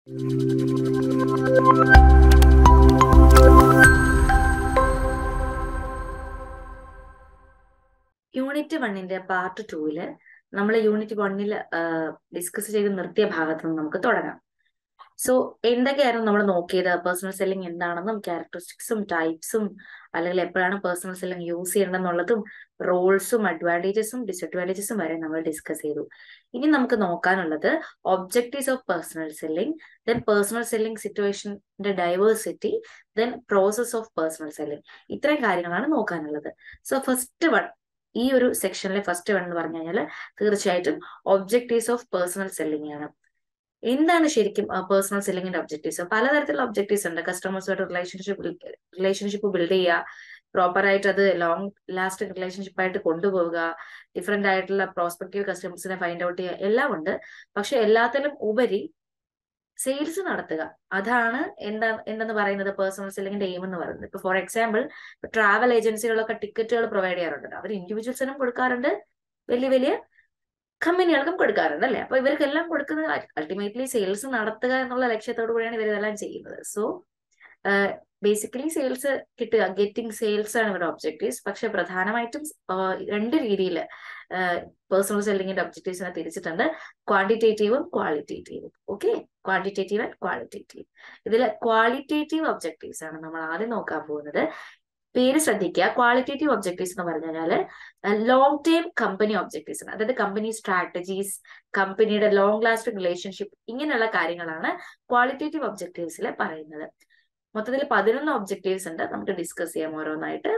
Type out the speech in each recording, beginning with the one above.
unit വണ്ണിന്റെ part ടൂവില് നമ്മൾ unit വണ്ണിൽ ഡിസ്കസ് ചെയ്ത് നിർത്തിയ ഭാഗത്ത് നിന്ന് നമുക്ക് തുടങ്ങാം സോ എന്തൊക്കെയായിരുന്നു നമ്മൾ നോക്കിയത് പേഴ്സണൽ സെല്ലിംഗ് എന്താണെന്നും ക്യാരക്ടറിസ്റ്റിക്സും ടൈപ്സും അല്ലെങ്കിൽ എപ്പോഴാണ് പേഴ്സണൽ സെല്ലിംഗ് യൂസ് ചെയ്യണമെന്നുള്ളതും റോൾസും അഡ്വാൻറ്റേജസും ഡിസഡ്വാൻറ്റേജസും വരെ നമ്മൾ ഡിസ്കസ് ചെയ്തു ഇനി നമുക്ക് നോക്കാനുള്ളത് objectives of personal selling then personal selling സിറ്റുവേഷന്റെ diversity then process of personal selling ഇത്രയും കാര്യങ്ങളാണ് നോക്കാനുള്ളത് സോ ഫസ്റ്റ് വൺ ഈ ഒരു സെക്ഷനിലെ ഫസ്റ്റ് വൺ എന്ന് പറഞ്ഞു കഴിഞ്ഞാൽ തീർച്ചയായിട്ടും ഒബ്ജക്റ്റീവ്സ് ഓഫ് പേഴ്സണൽ സെല്ലിംഗ് ആണ് എന്താണ് ശരിക്കും പേഴ്സണൽ സെല്ലിങ്ങിന്റെ ഒബ്ജക്റ്റീവ്സ് പലതരത്തിലുള്ള ഒബ്ജക്റ്റീവ്സ് ഉണ്ട് കസ്റ്റമേഴ്സുമായിട്ട് റിലേഷൻഷിപ്പ് റിലേഷൻഷിപ്പ് ബിൽഡ് ചെയ്യുക പ്രോപ്പർ ആയിട്ട് അത് ലോങ് ലാസ്റ്റിംഗ് റിലേഷൻഷിപ്പ് ആയിട്ട് കൊണ്ടുപോവുക ഡിഫറെന്റ് ആയിട്ടുള്ള പ്രോസ്പെക്റ്റീവ് കസ്റ്റമേഴ്സിനെ ഫൈൻഡ് ഔട്ട് ചെയ്യുക എല്ലാം ഉണ്ട് പക്ഷെ എല്ലാത്തിലും ഉപരി സെയിൽസ് നടത്തുക അതാണ് എന്താ എന്തെന്ന് പറയുന്നത് പേഴ്സണൽ സെല്ലിങ്ങിന്റെ എയിം എന്ന് പറയുന്നത് ഇപ്പൊ ഫോർ എക്സാമ്പിൾ ട്രാവൽ ഏജൻസികളൊക്കെ ടിക്കറ്റുകൾ പ്രൊവൈഡ് ചെയ്യാറുണ്ട് അവർ ഇൻഡിവിജ്വൽസിനും കൊടുക്കാറുണ്ട് വലിയ വലിയ കമ്പനികൾക്കും കൊടുക്കാറുണ്ട് അല്ലെ അപ്പൊ ഇവർക്കെല്ലാം കൊടുക്കുന്നത് അൾട്ടിമേറ്റ്ലി സെയിൽസ് നടത്തുക എന്നുള്ള ലക്ഷ്യത്തോടു കൂടിയാണ് ഇവർ ഇതെല്ലാം ചെയ്യുന്നത് സോ ബേസിക്കലി സെയിൽസ് കിട്ടുക ഗെറ്റിംഗ് സെയിൽസ് ആണ് ഇവരുടെ ഒബ്ജക്റ്റീവ്സ് പക്ഷെ പ്രധാനമായിട്ടും രണ്ട് രീതിയിൽ പേഴ്സണൽ സെല്ലിങ്ങിന്റെ ഒബ്ജക്റ്റീവ്സിനെ തിരിച്ചിട്ടുണ്ട് ക്വാണ്ടിറ്റേറ്റീവും ക്വാളിറ്റേറ്റീവും ഓക്കെ ക്വാണ്ടിറ്റേറ്റീവ് ആൻഡ് ക്വാളിറ്റേറ്റീവ് ഇതിൽ ക്വാളിറ്റേറ്റീവ് ഒബ്ജക്റ്റീവ്സ് ആണ് നമ്മൾ ആദ്യം നോക്കാൻ പോകുന്നത് പേര് ശ്രദ്ധിക്കുക ക്വാളിറ്റേറ്റീവ് ഒബ്ജക്റ്റീവ്സ് എന്ന് പറഞ്ഞു കഴിഞ്ഞാൽ ലോങ് ടേം കമ്പനി ഒബ്ജക്റ്റീവ്സ് ആണ് അതായത് കമ്പനി സ്ട്രാറ്റജീസ് കമ്പനിയുടെ ലോങ് ലാസ്റ്റിംഗ് റിലേഷൻഷിപ്പ് ഇങ്ങനെയുള്ള കാര്യങ്ങളാണ് ക്വാളിറ്റേറ്റീവ് ഒബ്ജക്റ്റീവ്സിൽ പറയുന്നത് മൊത്തത്തിൽ പതിനൊന്ന് ഒബ്ജക്റ്റീവ്സ് ഉണ്ട് നമുക്ക് ഡിസ്കസ് ചെയ്യാം ഓരോന്നായിട്ട്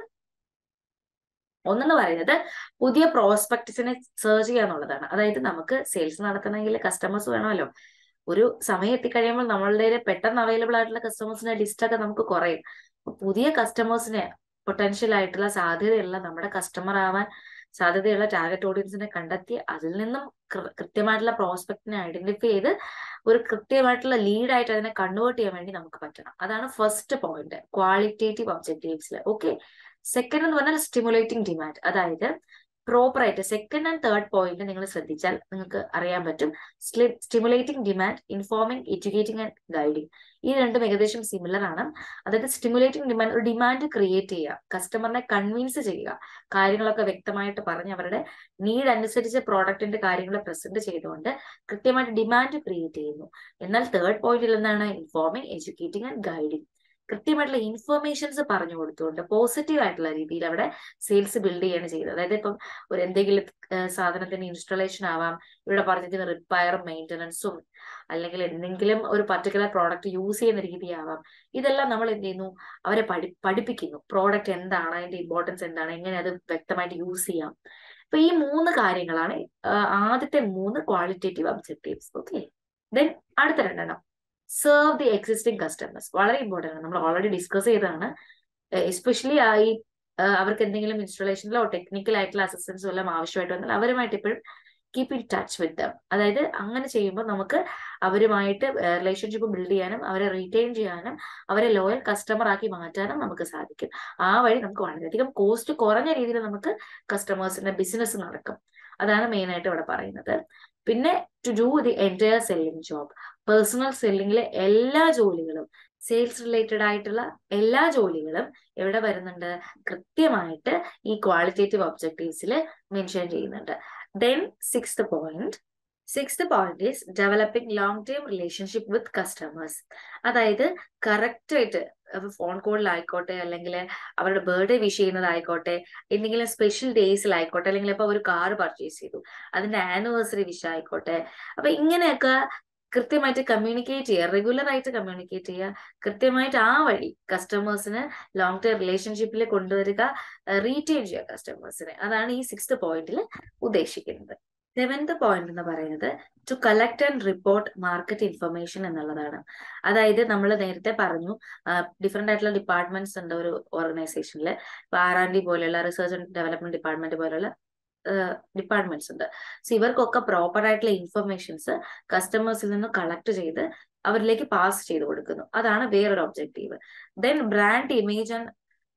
ഒന്നെന്ന് പറയുന്നത് പുതിയ പ്രോസ്പെക്ട്സിനെ സെർച്ച് ചെയ്യുക എന്നുള്ളതാണ് അതായത് നമുക്ക് സെയിൽസ് നടത്തണമെങ്കിൽ കസ്റ്റമേഴ്സ് വേണമല്ലോ ഒരു സമയം എത്തിക്കഴിയുമ്പോൾ നമ്മളുടെ പെട്ടെന്ന് അവൈലബിൾ ആയിട്ടുള്ള കസ്റ്റമേഴ്സിന്റെ ലിസ്റ്റ് ഒക്കെ നമുക്ക് കുറയും പുതിയ കസ്റ്റമേഴ്സിനെ പൊട്ടൻഷ്യൽ ആയിട്ടുള്ള സാധ്യതയുള്ള നമ്മുടെ കസ്റ്റമർ ആവാൻ സാധ്യതയുള്ള ടാർഗറ്റ് ഓഡിയൻസിനെ കണ്ടെത്തി അതിൽ നിന്നും കൃത്യമായിട്ടുള്ള പ്രോസ്പെക്റ്റിനെ ഐഡന്റിഫൈ ചെയ്ത് ഒരു കൃത്യമായിട്ടുള്ള ലീഡായിട്ട് അതിനെ കൺവേർട്ട് ചെയ്യാൻ വേണ്ടി നമുക്ക് പറ്റണം അതാണ് ഫസ്റ്റ് പോയിന്റ് ക്വാളിറ്റേറ്റീവ് ഒബ്ജക്റ്റീവ്സിൽ ഓക്കെ സെക്കൻഡ് എന്ന് പറഞ്ഞാൽ സ്റ്റിമുലേറ്റിംഗ് ഡിമാൻഡ് അതായത് പ്രോപ്പർ ആയിട്ട് സെക്കൻഡ് ആൻഡ് തേർഡ് പോയിന്റ് നിങ്ങൾ ശ്രദ്ധിച്ചാൽ നിങ്ങൾക്ക് അറിയാൻ പറ്റും stimulating demand informing educating and guiding ഈ രണ്ടും ഏകദേശം സിമിലർ ആണ് അതായത് സ്റ്റിമുലേറ്റിംഗ് ഡിമാൻഡ് ഒരു ഡിമാൻഡ് ക്രിയേറ്റ് ചെയ്യുക കസ്റ്റമറിനെ കൺവിൻസ് ചെയ്യുക കാര്യങ്ങളൊക്കെ വ്യക്തമായിട്ട് പറഞ്ഞ് അവരുടെ നീഡ് അനുസരിച്ച് പ്രോഡക്റ്റിന്റെ കാര്യങ്ങൾ പ്രസന്റ് ചെയ്തുകൊണ്ട് കൃത്യമായിട്ട് ഡിമാൻഡ് ക്രിയേറ്റ് ചെയ്യുന്നു എന്നാൽ തേർഡ് പോയിന്റിൽ എന്താണ് ഇൻഫോമിംഗ് എഡ്യൂക്കേറ്റിംഗ് ആൻഡ് ഗൈഡിങ് കൃത്യമായിട്ടുള്ള ഇൻഫർമേഷൻസ് പറഞ്ഞു കൊടുത്തുകൊണ്ട് പോസിറ്റീവ് ആയിട്ടുള്ള രീതിയിൽ അവിടെ സെയിൽസ് ബിൽഡ് ചെയ്യാണ് ചെയ്യുന്നത് അതായത് ഇപ്പം ഒരു എന്തെങ്കിലും സാധനത്തിന് ഇൻസ്റ്റലേഷൻ ആവാം ഇവിടെ പറഞ്ഞിരിക്കുന്ന റിപ്പയർ മെയിൻ്റനൻസും അല്ലെങ്കിൽ എന്തെങ്കിലും ഒരു പർട്ടിക്കുലർ പ്രോഡക്റ്റ് യൂസ് ചെയ്യുന്ന രീതിയാവാം ഇതെല്ലാം നമ്മൾ എന്ത് ചെയ്യുന്നു അവരെ പഠി പഠിപ്പിക്കുന്നു പ്രോഡക്റ്റ് എന്താണ് അതിന്റെ ഇമ്പോർട്ടൻസ് എന്താണ് എങ്ങനെ അത് വ്യക്തമായിട്ട് യൂസ് ചെയ്യാം അപ്പൊ ഈ മൂന്ന് കാര്യങ്ങളാണ് ആദ്യത്തെ മൂന്ന് ക്വാളിറ്റേറ്റീവ് ഒബ്ജക്റ്റീവ്സ് ഓക്കെ ദെൻ അടുത്ത രണ്ടെണ്ണം സെർവ് ദി എക്സിസ്റ്റിംഗ് കസ്റ്റമേഴ്സ് വളരെ ഇമ്പോർട്ടൻ്റ് ആണ് നമ്മൾ ഓൾറെഡി ഡിസ്കസ് ചെയ്തതാണ് എസ്പെഷ്യലി ഈ അവർക്ക് എന്തെങ്കിലും ഇൻസ്റ്റലേഷനിലോ ടെക്നിക്കൽ ആയിട്ടുള്ള അസിസ്റ്റൻസോ എല്ലാം ആവശ്യമായിട്ട് വന്നാൽ അവരുമായിട്ട് എപ്പോഴും keep in touch with them അതായത് അങ്ങനെ ചെയ്യുമ്പോൾ നമുക്ക് അവരുമായിട്ട് റിലേഷൻഷിപ്പ് ബിൽഡ് ചെയ്യാനും അവരെ റീറ്റെയിൻ ചെയ്യാനും അവരെ ലോയൽ കസ്റ്റമർ ആക്കി മാറ്റാനും നമുക്ക് സാധിക്കും ആ വഴി നമുക്ക് വളരെയധികം കോസ്റ്റ് കുറഞ്ഞ രീതിയിൽ നമുക്ക് കസ്റ്റമേഴ്സിന്റെ ബിസിനസ് നടക്കും അതാണ് മെയിൻ ആയിട്ട് ഇവിടെ പറയുന്നത് പിന്നെ to do the entire selling job personal സെല്ലിങ്ങിലെ എല്ലാ ജോലികളും സെയിൽസ് റിലേറ്റഡ് ആയിട്ടുള്ള എല്ലാ ജോലികളും എവിടെ വരുന്നുണ്ട് കൃത്യമായിട്ട് ഈ ക്വാളിറ്റേറ്റീവ് ഒബ്ജക്റ്റീവ്സിൽ മെൻഷൻ ചെയ്യുന്നുണ്ട് then sixth point sixth point is developing long term relationship with customers അതായത് കറക്റ്റ് ആയിട്ട് ഫോൺ കോളിലായിക്കോട്ടെ അല്ലെങ്കിൽ അവരുടെ ബർത്ത്ഡേ വിഷ് ചെയ്യുന്നതായിക്കോട്ടെ എന്തെങ്കിലും സ്പെഷ്യൽ ഡേയ്സിലായിക്കോട്ടെ അല്ലെങ്കിൽ ഇപ്പൊ ഒരു കാർ പർച്ചേസ് ചെയ്തു അതിന്റെ ആനിവേഴ്സറി വിഷ് ആയിക്കോട്ടെ അപ്പൊ ഇങ്ങനെയൊക്കെ കൃത്യമായിട്ട് കമ്മ്യൂണിക്കേറ്റ് ചെയ്യുക റെഗുലർ ആയിട്ട് കമ്മ്യൂണിക്കേറ്റ് ചെയ്യുക കൃത്യമായിട്ട് ആ വഴി കസ്റ്റമേഴ്സിന് ലോങ് ടേം റിലേഷൻഷിപ്പിൽ കൊണ്ടുവരിക റീറ്റെയിൻ ചെയ്യുക കസ്റ്റമേഴ്സിനെ അതാണ് ഈ സിക്സ്ത് പോയിന്റിൽ ഉദ്ദേശിക്കുന്നത് സെവൻത് പോയിന്റ് എന്ന് പറയുന്നത് to collect and report market information എന്നുള്ളതാണ് അതായത് നമ്മൾ നേരത്തെ പറഞ്ഞു ഡിഫറെന്റ് ആയിട്ടുള്ള ഡിപ്പാർട്ട്മെന്റ്സ് ഉണ്ട് ഒരു ഓർഗനൈസേഷനിൽ ഇപ്പൊ ആർ ആൻഡ് ഡി പോലെയുള്ള റിസർച്ച് ആൻഡ് ഡെവലപ്മെന്റ് ഡിപ്പാർട്ട്മെന്റ് പോലെയുള്ള ഡിപ്പാർട്ട്മെന്റ്സ് ഉണ്ട് സോ ഇവർക്കൊക്കെ പ്രോപ്പർ ആയിട്ടുള്ള ഇൻഫർമേഷൻസ് കസ്റ്റമേഴ്സിൽ നിന്ന് കളക്ട് ചെയ്ത് അവരിലേക്ക് പാസ് ചെയ്ത് കൊടുക്കുന്നു അതാണ് വേറൊരു objective then brand image and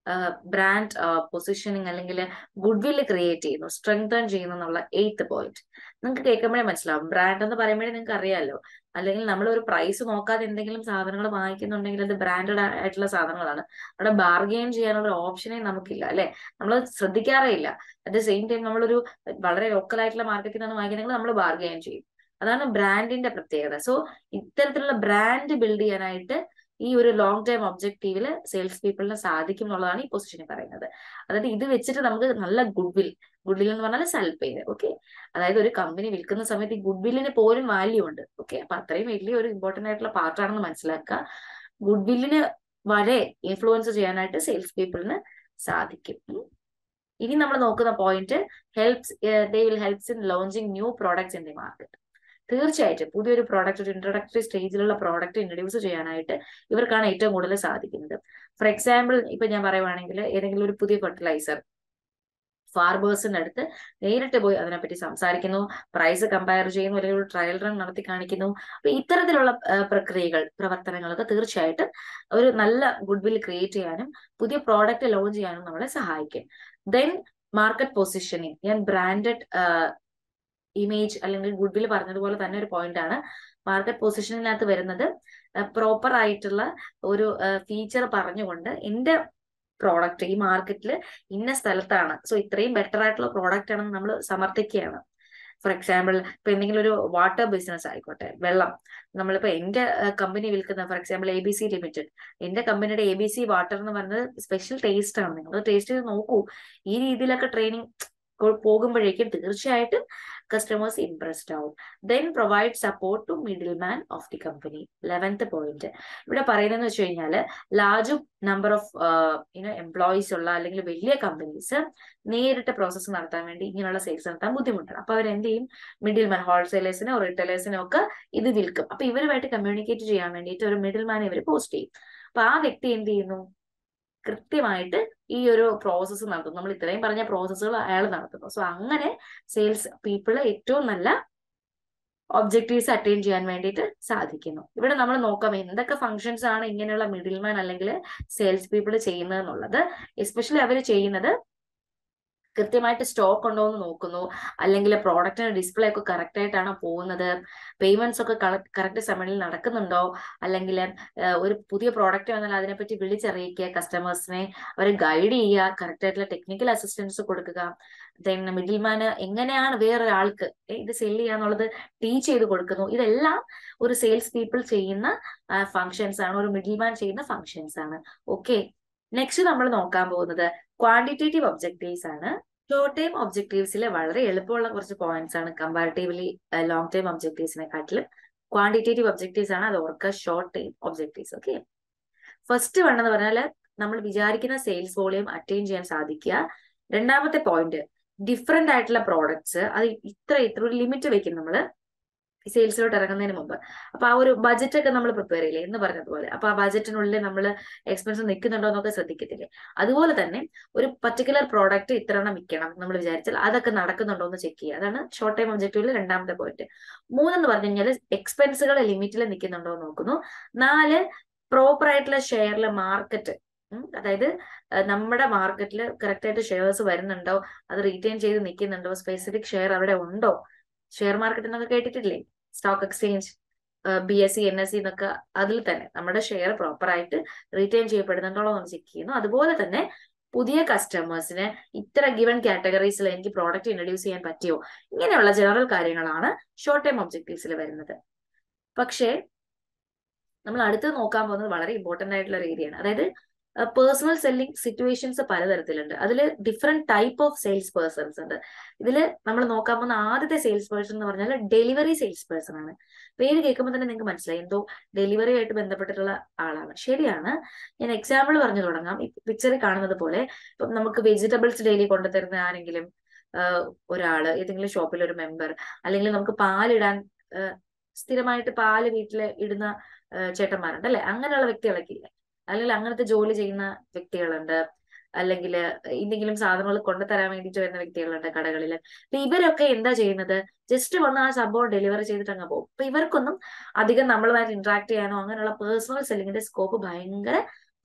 brand positioning അല്ലെങ്കിൽ ഗുഡ് വില്ല് ക്രിയേറ്റ് ചെയ്യുന്നു സ്ട്രെങ്തൺ ചെയ്യുന്നു എന്നുള്ള എയ്ത്ത് പോയിന്റ് നിങ്ങൾക്ക് കേൾക്കുമ്പോഴേ മനസ്സിലാവും ബ്രാൻഡ് എന്ന് പറയുമ്പോഴേ നിങ്ങൾക്ക് അറിയാലോ അല്ലെങ്കിൽ നമ്മൾ ഒരു പ്രൈസ് നോക്കാതെ എന്തെങ്കിലും സാധനങ്ങൾ വാങ്ങിക്കുന്നുണ്ടെങ്കിൽ അത് ബ്രാൻഡഡ് ആയിട്ടുള്ള സാധനങ്ങളാണ് അവിടെ ബാർഗെയിൻ ചെയ്യാനുള്ള ഒരു ഓപ്ഷനേ നമുക്കില്ല അല്ലെ നമ്മൾ ശ്രദ്ധിക്കാറേ ഇല്ല അറ്റ് ദ സെയിം ടൈം നമ്മളൊരു വളരെ ലോക്കൽ ആയിട്ടുള്ള മാർക്കറ്റിൽ നിന്ന് വാങ്ങിക്കണമെങ്കിൽ നമ്മൾ ബാർഗെയിൻ ചെയ്യും അതാണ് ബ്രാൻഡിന്റെ പ്രത്യേകത സോ ഇത്തരത്തിലുള്ള ബ്രാൻഡ് ബിൽഡ് ചെയ്യാനായിട്ട് ഈ ഒരു ലോങ് ടൈം ഒബ്ജക്റ്റീവിൽ സെയിൽസ് പീപ്പിളിന് സാധിക്കും എന്നുള്ളതാണ് ഈ പൊസിഷനിൽ പറയുന്നത് അതായത് ഇത് വെച്ചിട്ട് നമുക്ക് നല്ല ഗുഡ് വിൽ ഗുഡ് വിൽ എന്ന് പറഞ്ഞാൽ സെൽഫ് പേര് ഓക്കെ അതായത് ഒരു കമ്പനി വിൽക്കുന്ന സമയത്ത് ഈ ഗുഡ് വില്ലിന് പോലും വാല്യൂ ഉണ്ട് ഓക്കെ അപ്പൊ അത്രയും വലിയ ഒരു ഇമ്പോർട്ടന്റ് ആയിട്ടുള്ള പാർട്ടാണെന്ന് മനസ്സിലാക്കുക ഗുഡ് വില്ലിന് വളരെ ഇൻഫ്ലുവൻസ് ചെയ്യാനായിട്ട് സെയിൽസ് പീപ്പിളിന് സാധിക്കും ഇനി നമ്മൾ നോക്കുന്ന point helps they will helps in launching new products in the market തീർച്ചയായിട്ടും പുതിയൊരു പ്രോഡക്റ്റ് ഒരു ഇൻട്രൊഡക്ടറി സ്റ്റേജിലുള്ള പ്രോഡക്റ്റ് ഇൻട്രൊഡ്യൂസ് ചെയ്യാനായിട്ട് ഇവർക്കാണ് ഏറ്റവും കൂടുതൽ സാധിക്കുന്നത് ഫോർ എക്സാമ്പിൾ ഇപ്പൊ ഞാൻ പറയുവാണെങ്കിൽ ഏതെങ്കിലും ഒരു പുതിയ ഫെർട്ടിലൈസർ ഫാർമേഴ്സിന്റെ അടുത്ത് നേരിട്ട് പോയി അതിനെപ്പറ്റി സംസാരിക്കുന്നു പ്രൈസ് കമ്പയർ ചെയ്യുന്നു അല്ലെങ്കിൽ ഒരു ട്രയൽ റൺ നടത്തി കാണിക്കുന്നു അപ്പൊ ഇത്തരത്തിലുള്ള പ്രക്രിയകൾ പ്രവർത്തനങ്ങളൊക്കെ തീർച്ചയായിട്ടും ഒരു നല്ല ഗുഡ് വിൽ ക്രിയേറ്റ് ചെയ്യാനും പുതിയ പ്രോഡക്റ്റ് ലോഞ്ച് ചെയ്യാനും നമ്മളെ സഹായിക്കും ദെൻ മാർക്കറ്റ് പൊസിഷനിങ് ഞാൻ ബ്രാൻഡഡ് ഇമേജ് അല്ലെങ്കിൽ ഗുഡ് വിൽ പറഞ്ഞതുപോലെ തന്നെ ഒരു പോയിന്റ് ആണ് മാർക്കറ്റ് പൊസിഷനിനകത്ത് വരുന്നത് പ്രോപ്പർ ആയിട്ടുള്ള ഒരു ഫീച്ചർ പറഞ്ഞുകൊണ്ട് എന്റെ പ്രോഡക്റ്റ് ഈ മാർക്കറ്റിൽ ഇന്ന സ്ഥലത്താണ് സോ ഇത്രയും ബെറ്റർ ആയിട്ടുള്ള പ്രോഡക്റ്റ് ആണെന്ന് നമ്മൾ സമർത്ഥിക്കുകയാണ് ഫോർ എക്സാമ്പിൾ ഇപ്പൊ എന്തെങ്കിലും ഒരു വാട്ടർ ബിസിനസ് ആയിക്കോട്ടെ വെള്ളം നമ്മളിപ്പോ എന്റെ കമ്പനി വിൽക്കുന്ന for example A B C limited എന്റെ കമ്പനിയുടെ എ ബി സി വാട്ടർ എന്ന് പറയുന്നത് സ്പെഷ്യൽ ടേസ്റ്റ് ആണ് നിങ്ങൾ ടേസ്റ്റ് ചെയ്ത് നോക്കൂ ഈ രീതിയിലൊക്കെ ട്രെയിനിങ് പോകുമ്പോഴേക്കും തീർച്ചയായിട്ടും കസ്റ്റമേഴ്സ് ഇംപ്രസ്ഡ് ആവും then provide support to middle man of the company eleventh point ഇവിടെ പറയുന്നതെന്ന് വെച്ച് കഴിഞ്ഞാൽ large number of you know employees ഉള്ള അല്ലെങ്കിൽ വലിയ കമ്പനീസ് നേരിട്ട് പ്രോസസ്സ് നടത്താൻ വേണ്ടി ഇങ്ങനെയുള്ള സെയിൽസ് നടത്താൻ ബുദ്ധിമുട്ടാണ് അപ്പൊ അവരെന്ത് ചെയ്യും മിഡിൽ മാൻ ഹോൾസെയിലേഴ്സിനോ റിറ്റൈലേഴ്സിനോ ഒക്കെ ഇത് വിൽക്കും അപ്പൊ ഇവരുമായിട്ട് കമ്മ്യൂണിക്കേറ്റ് ചെയ്യാൻ വേണ്ടിയിട്ട് ഒരു മിഡിൽ മാൻ ഇവർ പോസ്റ്റ് ചെയ്യും അപ്പൊ ആ വ്യക്തി എന്ത് ചെയ്യുന്നു കൃത്യമായിട്ട് ഈ ഒരു പ്രോസസ്സ് നടത്തും നമ്മൾ ഇത്രയും പറഞ്ഞ പ്രോസസ്സുകൾ അയാൾ നടത്തുന്നു സോ അങ്ങനെ സെയിൽസ് പീപ്പിൾ ഏറ്റവും നല്ല ഒബ്ജക്റ്റീവ്സ് അറ്റൈൻ ചെയ്യാൻ വേണ്ടിയിട്ട് സാധിക്കുന്നു ഇവിടെ നമ്മൾ നോക്കാം എന്തൊക്കെ ഫങ്ഷൻസ് ആണ് ഇങ്ങനെയുള്ള മിഡിൽ മാൻ അല്ലെങ്കിൽ സെയിൽസ് പീപ്പിൾ ചെയ്യുന്നത് എന്നുള്ളത് എസ്പെഷ്യലി അവർ ചെയ്യുന്നത് കൃത്യമായിട്ട് സ്റ്റോക്ക് ഉണ്ടോ എന്ന് നോക്കുന്നു അല്ലെങ്കിൽ പ്രോഡക്റ്റിന് ഡിസ്പ്ലേ ഒക്കെ കറക്റ്റ് ആയിട്ടാണോ പോകുന്നത് പേയ്മെന്റ്സ് ഒക്കെ കറക്റ്റ് സമയങ്ങളിൽ നടക്കുന്നുണ്ടോ അല്ലെങ്കിൽ ഒരു പുതിയ പ്രോഡക്റ്റ് വന്നാൽ അതിനെപ്പറ്റി വിളിച്ചറിയിക്കുക കസ്റ്റമേഴ്സിനെ അവരെ ഗൈഡ് ചെയ്യുക കറക്റ്റ് ആയിട്ടുള്ള ടെക്നിക്കൽ അസിസ്റ്റൻസ് കൊടുക്കുക ദെൻ മിഡിൽ മാന് എങ്ങനെയാണ് വേറൊരാൾക്ക് ഇത് സെല് ചെയ്യാന്നുള്ളത് ടീച്ച് ചെയ്ത് കൊടുക്കുന്നു ഇതെല്ലാം ഒരു സെയിൽസ് പീപ്പിൾ ചെയ്യുന്ന ഫങ്ഷൻസ് ആണ് ഒരു മിഡിൽ മാൻ ചെയ്യുന്ന ഫങ്ഷൻസ് ആണ് ഓക്കെ നെക്സ്റ്റ് നമ്മൾ നോക്കാൻ പോകുന്നത് ക്വാണ്ടിറ്റേറ്റീവ് ഒബ്ജക്റ്റീവ്സ് ആണ് ഷോർട്ട് ടൈം ഒബ്ജക്റ്റീവ്സിൽ വളരെ എളുപ്പമുള്ള കുറച്ച് പോയിന്റ്സ് ആണ് കമ്പാരിറ്റീവ്ലി ലോങ് ടൈം ഒബ്ജക്റ്റീവ്സിനെക്കാട്ടിലും ക്വാണ്ടിറ്റേറ്റീവ് ഒബ്ജക്റ്റീവ്സ് ആണ് അത് ഓർക്കുക short time objectives okay first one എന്ന് പറഞ്ഞാൽ നമ്മൾ വിചാരിക്കുന്ന സെയിൽസ് വോളിയം അറ്റൈൻ ചെയ്യാൻ സാധിക്കുക രണ്ടാമത്തെ പോയിന്റ് ഡിഫറെന്റ് ആയിട്ടുള്ള പ്രോഡക്ട്സ് അത് ഇത്ര ഇത്ര ഒരു ലിമിറ്റ് വെക്കും നമ്മൾ സെയിൽസിലോട്ട് ഇറങ്ങുന്നതിന് മുമ്പ് അപ്പൊ ആ ഒരു ബജറ്റ് ഒക്കെ നമ്മൾ പ്രിപ്പയർ ചെയ്യില്ലേ എന്ന് പറഞ്ഞതുപോലെ അപ്പൊ ആ ബജറ്റിനുള്ളിൽ നമ്മൾ എക്സ്പെൻസ് നിൽക്കുന്നുണ്ടോ എന്നൊക്കെ ശ്രദ്ധിക്കത്തില്ലേ അതുപോലെ തന്നെ ഒരു പർട്ടിക്കുലർ പ്രോഡക്റ്റ് ഇത്ര എണ്ണം വിൽക്കണം നമ്മൾ വിചാരിച്ചാൽ അതൊക്കെ നടക്കുന്നുണ്ടോ എന്ന് ചെക്ക് ചെയ്യുക അതാണ് ഷോർട്ട് ടൈം ഒബ്ജക്റ്റീവിൽ രണ്ടാമത്തെ പോയിന്റ് മൂന്നെന്ന് പറഞ്ഞു കഴിഞ്ഞാൽ എക്സ്പെൻസുകൾ ലിമിറ്റിൽ നിൽക്കുന്നുണ്ടോ എന്ന് നോക്കുന്നു നാല് പ്രോപ്പർ ആയിട്ടുള്ള ഷെയറിലെ മാർക്കറ്റ് അതായത് നമ്മുടെ മാർക്കറ്റിൽ കറക്റ്റ് ആയിട്ട് ഷെയർസ് വരുന്നുണ്ടോ അത് റീറ്റെയിൻ ചെയ്ത് നിൽക്കുന്നുണ്ടോ സ്പെസിഫിക് ഷെയർ അവിടെ ഉണ്ടോ ഷെയർ മാർക്കറ്റ് എന്നൊക്കെ കേട്ടിട്ടില്ലേ stock exchange B S C N S C എന്നൊക്കെ അതിൽ തന്നെ നമ്മുടെ ഷെയർ പ്രോപ്പർ ആയിട്ട് റീറ്റെയിൻ ചെയ്യപ്പെടുന്നുണ്ടോ എന്ന് ചെക്ക് ചെയ്യുന്നു അതുപോലെ തന്നെ പുതിയ കസ്റ്റമേഴ്സിന് ഇത്ര ഗിവൺ കാറ്റഗറീസിൽ എനിക്ക് പ്രോഡക്റ്റ് ഇൻട്രൊഡ്യൂസ് ചെയ്യാൻ പറ്റിയോ ഇങ്ങനെയുള്ള ജനറൽ കാര്യങ്ങളാണ് ഷോർട്ട് ടൈം ഒബ്ജക്റ്റീവ്സിൽ വരുന്നത് പക്ഷേ നമ്മൾ അടുത്ത് നോക്കാൻ പോകുന്നത് വളരെ ഇമ്പോർട്ടന്റ് ആയിട്ടുള്ള ഒരു ഏരിയയാണ് അതായത് പേഴ്സണൽ സെല്ലിംഗ് സിറ്റുവേഷൻസ് പലതരത്തിലുണ്ട് അതിൽ different type of sales persons ഉണ്ട് ഇതിൽ നമ്മൾ നോക്കാൻ പോകുന്ന ആദ്യത്തെ സെയിൽസ് പേഴ്സൺ എന്ന് പറഞ്ഞാൽ ഡെലിവറി സെയിൽസ് പേഴ്സൺ ആണ് പേര് കേൾക്കുമ്പോൾ തന്നെ നിങ്ങൾക്ക് മനസ്സിലായി എന്തോ ഡെലിവറി ആയിട്ട് ബന്ധപ്പെട്ടിട്ടുള്ള ആളാണ് ശരിയാണ് ഞാൻ എക്സാമ്പിൾ പറഞ്ഞു തുടങ്ങാം ഈ പിക്ചറിൽ കാണുന്നത് പോലെ ഇപ്പം നമുക്ക് വെജിറ്റബിൾസ് ഡെയിലി കൊണ്ടുതരുന്ന ആരെങ്കിലും ഒരാള് ഏതെങ്കിലും ഷോപ്പിൽ ഒരു മെമ്പർ അല്ലെങ്കിൽ നമുക്ക് പാലിടാൻ സ്ഥിരമായിട്ട് പാല് വീട്ടിൽ ഇടുന്ന ചേട്ടന്മാരുണ്ട് അല്ലെ അങ്ങനെയുള്ള വ്യക്തികളൊക്കെ ഇല്ലേ അല്ലെങ്കിൽ അങ്ങനത്തെ ജോലി ചെയ്യുന്ന വ്യക്തികളുണ്ട് അല്ലെങ്കിൽ എന്തെങ്കിലും സാധനങ്ങൾ കൊണ്ടുതരാൻ വേണ്ടിയിട്ട് വരുന്ന വ്യക്തികളുണ്ട് കടകളിൽ അപ്പൊ ഇവരൊക്കെ എന്താ ചെയ്യുന്നത് ജസ്റ്റ് വന്ന് ആ സംഭവം ഡെലിവറി ചെയ്തിട്ട് അങ്ങ് പോകും അപ്പൊ ഇവർക്കൊന്നും അധികം നമ്മളുമായിട്ട് ഇന്ററാക്ട് ചെയ്യാനോ അങ്ങനെയുള്ള പേഴ്സണൽ സെല്ലിങ്ങിന്റെ സ്കോപ്പ് ഭയങ്കര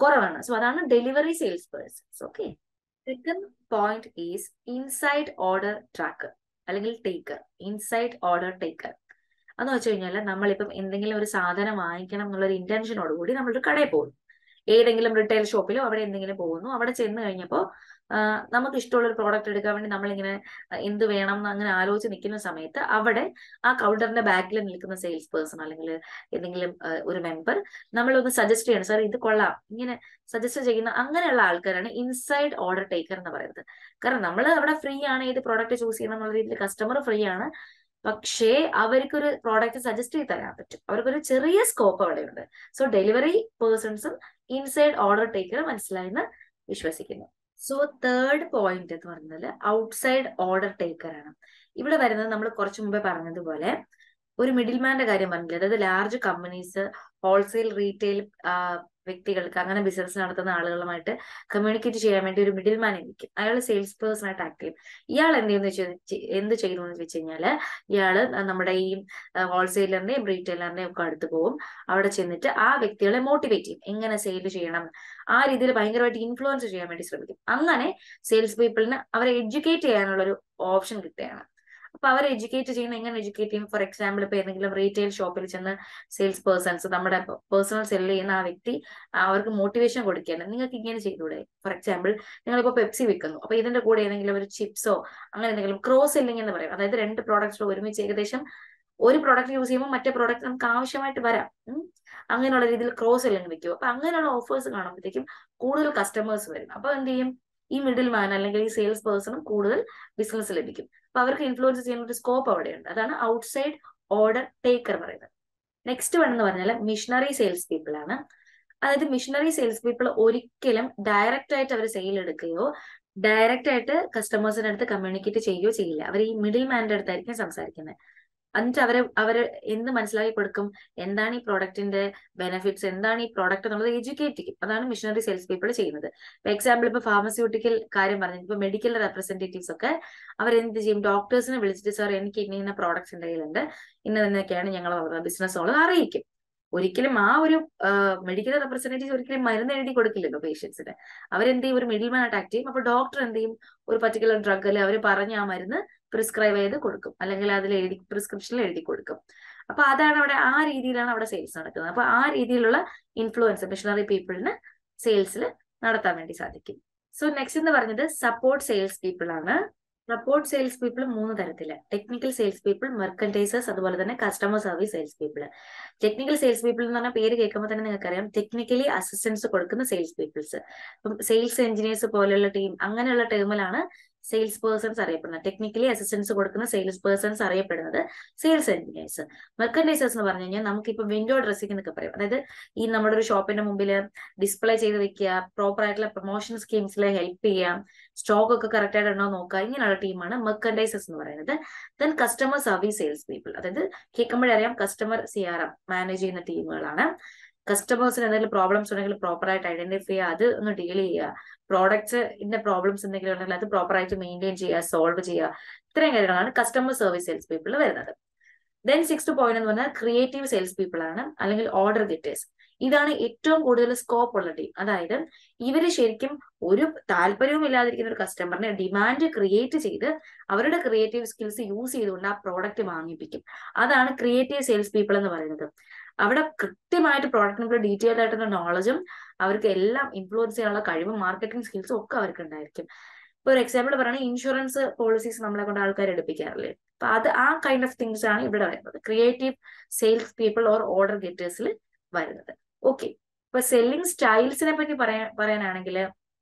കുറവാണ് സോ അതാണ് delivery sales persons okay second point is inside order tracker അല്ലെങ്കിൽ ടേക്കർ ഇൻസൈഡ് ഓർഡർ ടേക്കർ എന്ന് വെച്ച് കഴിഞ്ഞാൽ നമ്മളിപ്പം എന്തെങ്കിലും ഒരു സാധനം വാങ്ങിക്കണം എന്നുള്ളൊരു ഇന്റൻഷനോട് കൂടി നമ്മളൊരു കടയിൽ പോകും ഏതെങ്കിലും റിട്ടെയിൽ ഷോപ്പിലോ അവിടെ എന്തെങ്കിലും പോകുന്നു അവിടെ ചെന്ന് കഴിഞ്ഞപ്പോൾ നമുക്ക് ഇഷ്ടമുള്ള ഒരു പ്രോഡക്റ്റ് എടുക്കാൻ വേണ്ടി നമ്മളിങ്ങനെ എന്ത് വേണം എന്ന് അങ്ങനെ ആലോചിച്ച് നിൽക്കുന്ന സമയത്ത് അവിടെ ആ കൗണ്ടറിന്റെ ബാക്കിൽ നിൽക്കുന്ന സെയിൽസ് പേഴ്സൺ അല്ലെങ്കിൽ ഏതെങ്കിലും ഒരു മെമ്പർ നമ്മളൊന്ന് സജസ്റ്റ് ചെയ്യണം സാർ ഇത് കൊള്ളാം ഇങ്ങനെ സജസ്റ്റ് ചെയ്യുന്ന അങ്ങനെയുള്ള ആൾക്കാരാണ് ഇൻസൈഡ് ഓർഡർ ടേക്കർ എന്ന് പറയുന്നത് കാരണം നമ്മൾ അവിടെ ഫ്രീ ആണ് ഏത് പ്രോഡക്റ്റ് ചൂസ് ചെയ്യണം എന്നുള്ള രീതിയിൽ കസ്റ്റമർ ഫ്രീ ആണ് പക്ഷേ അവർക്കൊരു പ്രോഡക്റ്റ് സജസ്റ്റ് ചെയ്ത് തരാൻ പറ്റും അവർക്കൊരു ചെറിയ സ്കോപ്പ് അവിടെയുണ്ട് സോ ഡെലിവറി പേഴ്സൺസും ഇൻസൈഡ് ഓർഡർ ടേക്കർ മനസ്സിലായെന്ന് വിശ്വസിക്കുന്നു സോ തേർഡ് പോയിന്റ് എന്ന് പറയുന്നത് ഔട്ട്സൈഡ് ഓർഡർ ടേക്കർ ആണ് ഇവിടെ വരുന്നത് നമ്മൾ കുറച്ചു മുമ്പേ പറഞ്ഞതുപോലെ ഒരു മിഡിൽമാന്റെ കാര്യം പറഞ്ഞില്ല അതായത് ലാർജ് കമ്പനീസ് ഹോൾസെയിൽ റീറ്റെയിൽ വ്യക്തികൾക്ക് അങ്ങനെ ബിസിനസ് നടത്തുന്ന ആളുകളുമായിട്ട് കമ്മ്യൂണിക്കേറ്റ് ചെയ്യാൻ വേണ്ടി ഒരു മിഡിൽ മാൻ ഇരിക്കും അയാൾ സെയിൽസ് പേഴ്സൺ ആയിട്ട് ആക്ട് ചെയ്യും ഇയാൾ എന്ത് ചെയ്യുന്നു വെച്ച് എന്ത് ചെയ്യുന്നു എന്ന് വെച്ച് കഴിഞ്ഞാല് ഇയാള് നമ്മുടെ ഈ ഹോൾസെയിലറിന്റെയും റീറ്റെയിലറിന്റെയും ഒക്കെ അടുത്ത് പോകും അവിടെ ചെന്നിട്ട് ആ വ്യക്തികളെ മോട്ടിവേറ്റ് ചെയ്യും എങ്ങനെ സെയിൽ ചെയ്യണം ആ രീതിയിൽ ഭയങ്കരമായിട്ട് ഇൻഫ്ലുവൻസ് ചെയ്യാൻ വേണ്ടി ശ്രമിക്കും അങ്ങനെ സെയിൽസ് പീപ്പിളിന് അവരെ എഡ്യൂക്കേറ്റ് ചെയ്യാനുള്ള ഒരു ഓപ്ഷൻ കിട്ടുകയാണ് അപ്പൊ അവർ എഡ്യൂക്കേറ്റ് ചെയ്യുന്ന എങ്ങനെ എഡ്യൂക്കേറ്റ് ചെയ്യും ഫോർ എക്സാമ്പിൾ ഇപ്പൊ ഏതെങ്കിലും റീറ്റെയിൽ ഷോപ്പിൽ ചെന്ന് സെയിൽസ് പേഴ്സൺസ് നമ്മുടെ പേഴ്സണൽ സെൽ ചെയ്യുന്ന ആ വ്യക്തി അവർക്ക് മോട്ടിവേഷൻ കൊടുക്കുകയാണ് നിങ്ങൾക്ക് ഇങ്ങനെ ചെയ്തൂടെ ഫോർ എക്സാമ്പിൾ നിങ്ങളിപ്പോ പെപ്സി വിൽക്കുന്നു അപ്പൊ ഇതിന്റെ കൂടെ ഏതെങ്കിലും ഒരു ചിപ്സോ അങ്ങനെ എന്തെങ്കിലും ക്രോസ് സെല്ലിംഗ് എന്ന് പറയും അതായത് രണ്ട് പ്രോഡക്റ്റ്സ് ഒരുമിച്ച് ഏകദേശം ഒരു പ്രോഡക്റ്റ് യൂസ് ചെയ്യുമ്പോൾ മറ്റേ പ്രോഡക്റ്റ് നമുക്ക് ആവശ്യമായിട്ട് വരാം അങ്ങനെയുള്ള രീതിയിൽ ക്രോസ് സെല്ലിംഗ് വെക്കും അപ്പൊ അങ്ങനെയുള്ള ഓഫേഴ്സ് കാണുമ്പോഴത്തേക്കും കൂടുതൽ കസ്റ്റമേഴ്സ് വരും അപ്പൊ എന്ത് ചെയ്യും ഈ മിഡിൽ മാൻ അല്ലെങ്കിൽ ഈ സെയിൽസ് പേഴ്സണും കൂടുതൽ ബിസിനസ് ലഭിക്കും അപ്പൊ അവർക്ക് ഇൻഫ്ലുവൻസ് ചെയ്യുന്ന ഒരു സ്കോപ്പ് അവിടെയുണ്ട് അതാണ് ഔട്ട്സൈഡ് ഓർഡർ ടേക്കർ പറയുന്നത് നെക്സ്റ്റ് വൺ എന്ന് പറഞ്ഞാൽ മിഷണറി സെയിൽസ് പീപ്പിൾ ആണ് അതായത് മിഷണറി സെയിൽസ് പീപ്പിൾ ഒരിക്കലും ഡയറക്റ്റ് ആയിട്ട് അവർ സെയിൽ എടുക്കുകയോ ഡയറക്റ്റ് ആയിട്ട് കസ്റ്റമേഴ്സിന്റെ അടുത്ത് കമ്മ്യൂണിക്കേറ്റ് ചെയ്യുകയോ ചെയ്യില്ല അവർ ഈ മിഡിൽ മാൻ്റെ അടുത്തായിരിക്കും സംസാരിക്കുന്നത് എന്നിട്ട് അവരെ അവര് എന്ത് മനസ്സിലാക്കി കൊടുക്കും എന്താണ് ഈ പ്രോഡക്റ്റിന്റെ ബെനിഫിറ്റ്സ് എന്താണ് ഈ പ്രോഡക്റ്റ് എന്നുള്ളത് എഡ്യൂക്കേറ്റ് ചെയ്യും അതാണ് മിഷണറി സെയിൽസ് പീപ്പിൾ ചെയ്യുന്നത് ഇപ്പൊ എക്സാമ്പിൾ ഇപ്പൊ ഫാർമസ്യൂട്ടിക്കൽ കാര്യം പറഞ്ഞു ഇപ്പൊ മെഡിക്കൽ റെപ്രസെന്റേറ്റീവ്സ് ഒക്കെ അവരെന്ത് ചെയ്യും ഡോക്ടേഴ്സിനെ വിളിച്ചിട്ട് സാർ എനിക്ക് ഇന്ന ഇന്ന പ്രോഡക്ട്സ് എൻ്റെ കയ്യിലുണ്ട് ഇന്നതെന്നൊക്കെയാണ് ഞങ്ങൾ ബിസിനസ് ഉള്ളത് അറിയിക്കും ഒരിക്കലും ആ ഒരു മെഡിക്കൽ റെപ്രസെന്റേറ്റീവ് ഒരിക്കലും മരുന്ന് എഴുതി കൊടുക്കില്ലല്ലോ പേഷ്യൻസിന് അവരെന്ത് ചെയ്യും ഒരു മിഡിൽ മാൻ അറ്റാക്ട് ചെയ്യും അപ്പൊ ഡോക്ടർ എന്ത് ചെയ്യും ഒരു പർട്ടിക്കുലർ ഡ്രഗ് അല്ലെ അവർ പറഞ്ഞ ആ മരുന്ന് പ്രിസ്ക്രൈബ് ചെയ്ത് കൊടുക്കും അല്ലെങ്കിൽ അതിൽ എഴുതി പ്രിസ്ക്രിപ്ഷനിൽ എഴുതി കൊടുക്കും അപ്പൊ അതാണ് അവിടെ ആ രീതിയിലാണ് അവിടെ സെയിൽസ് നടക്കുന്നത് അപ്പൊ ആ രീതിയിലുള്ള ഇൻഫ്ലുവൻസ് മിഷണറി പീപ്പിളിന് സെയിൽസിൽ നടത്താൻ വേണ്ടി സാധിക്കും സോ നെക്സ്റ്റ് എന്ന് പറഞ്ഞത് സപ്പോർട്ട് സെയിൽസ് പീപ്പിൾ ആണ് സപ്പോർട്ട് സെയിൽസ് പീപ്പിൾ മൂന്ന് തരത്തില് ടെക്നിക്കൽ സെയിൽസ് പീപ്പിൾ മെർക്കൻറ്റൈസേഴ്സ് അതുപോലെ തന്നെ customer service sales people technical sales people എന്ന് പറഞ്ഞ പേര് കേൾക്കുമ്പോൾ തന്നെ നിങ്ങൾക്കറിയാം ടെക്നിക്കലി അസിസ്റ്റൻസ് കൊടുക്കുന്ന സെയിൽസ് പീപ്പിൾസ് ഇപ്പം സെയിൽസ് എഞ്ചിനീയേഴ്സ് പോലെയുള്ള ടീം അങ്ങനെയുള്ള ടീമിലാണ് സെയിൽസ് പേഴ്സൺസ് അറിയപ്പെടുന്നത് ടെക്നിക്കലി അസിസ്റ്റൻസ് കൊടുക്കുന്ന സെയിൽസ് പേഴ്സൺസ് അറിയപ്പെടുന്നത് സെയിൽസ് എഞ്ചിനീയേഴ്സ് മെർക്കൻഡൈസേഴ്സ് എന്ന് പറഞ്ഞു കഴിഞ്ഞാൽ നമുക്കിപ്പോൾ വിൻഡോ ഡ്രസ്സിംഗ് എന്നൊക്കെ പറയും അതായത് ഈ നമ്മുടെ ഒരു ഷോപ്പിന്റെ മുമ്പിൽ ഡിസ്പ്ലേ ചെയ്ത് വെക്കുക പ്രോപ്പർ ആയിട്ടുള്ള പ്രൊമോഷൻ സ്കീംസിൽ ഹെൽപ്പ് ചെയ്യാം സ്റ്റോക്ക് ഒക്കെ കറക്റ്റ് ആയിട്ട് ഉണ്ടോ നോക്കുക ഇങ്ങനെയുള്ള ടീമാണ് മെർക്കൻഡൈസേഴ്സ് എന്ന് പറയുന്നത് then customer service sales people അതായത് കേൾക്കുമ്പോഴറിയാം customer C R M manage ചെയ്യുന്ന ടീമുകളാണ് കസ്റ്റമേഴ്സിന് എന്തെങ്കിലും പ്രോബ്ലംസ് ഉണ്ടെങ്കിൽ പ്രോപ്പർ ആയിട്ട് ഐഡന്റിഫൈ ചെയ്യുക അത് ഒന്ന് ഡീൽ ചെയ്യുക പ്രോഡക്ട്സ് ഇന്റെ പ്രോബ്ലംസ് എന്തെങ്കിലും ഉണ്ടെങ്കിൽ അത് പ്രോപ്പർ ആയിട്ട് മെയിൻറ്റെയിൻ ചെയ്യുക സോൾവ് ചെയ്യുക ഇത്രയും കാര്യങ്ങളാണ് കസ്റ്റമർ സർവീസ് സെയിൽസ് പീപ്പിൾ വരുന്നത് ദെൻ സിക്സ് പോയിന്റ് എന്ന് പറഞ്ഞാൽ ക്രിയേറ്റീവ് സെയിൽസ് പീപ്പിൾ ആണ് അല്ലെങ്കിൽ ഓർഡർ ഗെറ്റേഴ്സ് ഇതാണ് ഏറ്റവും കൂടുതൽ സ്കോപ്പ് ഉള്ള ടീം അതായത് ഇവര് ശരിക്കും ഒരു താല്പര്യവും ഇല്ലാതിരിക്കുന്ന ഒരു കസ്റ്റമറിനെ ഡിമാൻഡ് ക്രിയേറ്റ് ചെയ്ത് അവരുടെ ക്രിയേറ്റീവ് സ്കിൽസ് യൂസ് ചെയ്തുകൊണ്ട് ആ പ്രോഡക്റ്റ് വാങ്ങിപ്പിക്കും അതാണ് ക്രിയേറ്റീവ് സെയിൽസ് പീപ്പിൾ എന്ന് പറയുന്നത് അവിടെ കൃത്യമായിട്ട് പ്രോഡക്റ്റിനെ ഡീറ്റെയിൽഡ് ആയിട്ടുള്ള നോളജും അവർക്ക് എല്ലാം ഇൻഫ്ലുവൻസ് ചെയ്യാനുള്ള കഴിവും മാർക്കറ്റിംഗ് സ്കിൽസും ഒക്കെ അവർക്ക് ഉണ്ടായിരിക്കും ഇപ്പൊ ഒരു എക്സാമ്പിൾ പറയുകയാണെങ്കിൽ ഇൻഷുറൻസ് പോളിസീസ് നമ്മളെ കൊണ്ട് ആൾക്കാർ എടുപ്പിക്കാറില്ലേ അപ്പൊ അത് ആ കൈൻഡ് ഓഫ് തിങ്സ് ആണ് ഇവിടെ വരുന്നത് creative sales people or order ഗെറ്റേഴ്സിൽ വരുന്നത് ഓക്കെ ഇപ്പൊ സെല്ലിംഗ് സ്റ്റൈൽസിനെ പറ്റി പറയാൻ പറയാനാണെങ്കിൽ